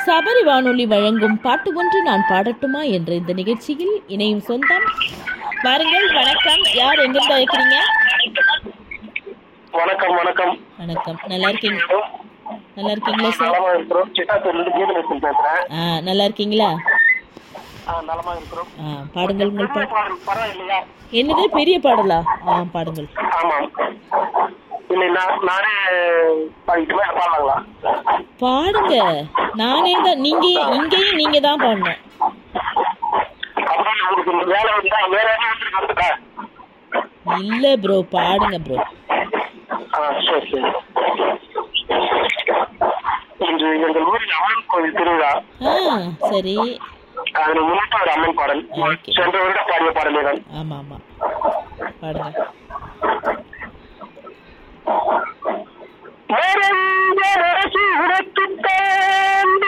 சபரி வானொலி வழங்கும் பாட்டு ஒன்று நான் பாடட்டுமா என்ற இந்த நிகழ்ச்சியில் இணையும் சொந்தம் வாருங்கள் வணக்கம் யார் எங்கிருந்து அழைக்கிறீங்க வணக்கம் வணக்கம் வணக்கம் நல்லா இருக்கீங்க நல்லா இருக்கீங்களா சார் நலமா இருக்கிறோம் சிட்டாத்தூர்ல இருந்து கீதநேசன் பேசுறேன் ஆ நல்லா இருக்கீங்களா ஆ, நலமா இருக்கிறோம் ஆ பாடுங்கள் உங்கள் பா பாடல் பரவாயில்லையா என்னது பெரிய பாடலா ஆ பாடுங்கள் ஆமாம் இல்லை நான் நானே பாடிட்டுமே பாடலாங்களா பாடுங்க நானே தான் நீங்க இங்கேயும் நீங்க தான் பாடணும் அப்புறம் உங்களுக்கு இந்த வேலை வந்தா வேற என்ன வந்து வந்துட்டா இல்ல ப்ரோ பாடுங்க ப்ரோ ஆ சரி சரி இன்று எங்கள் ஊரில் அம்மன் கோவில் திருவிழா ஆ சரி அதனை முன்னிட்டு ஒரு அம்மன் பாடல் ஓகே. சென்ற வருடம் பாடிய பாடலே தான் ஆமா ஆமா பாடுங்க மறைந்த அரசு உனக்குத்தான்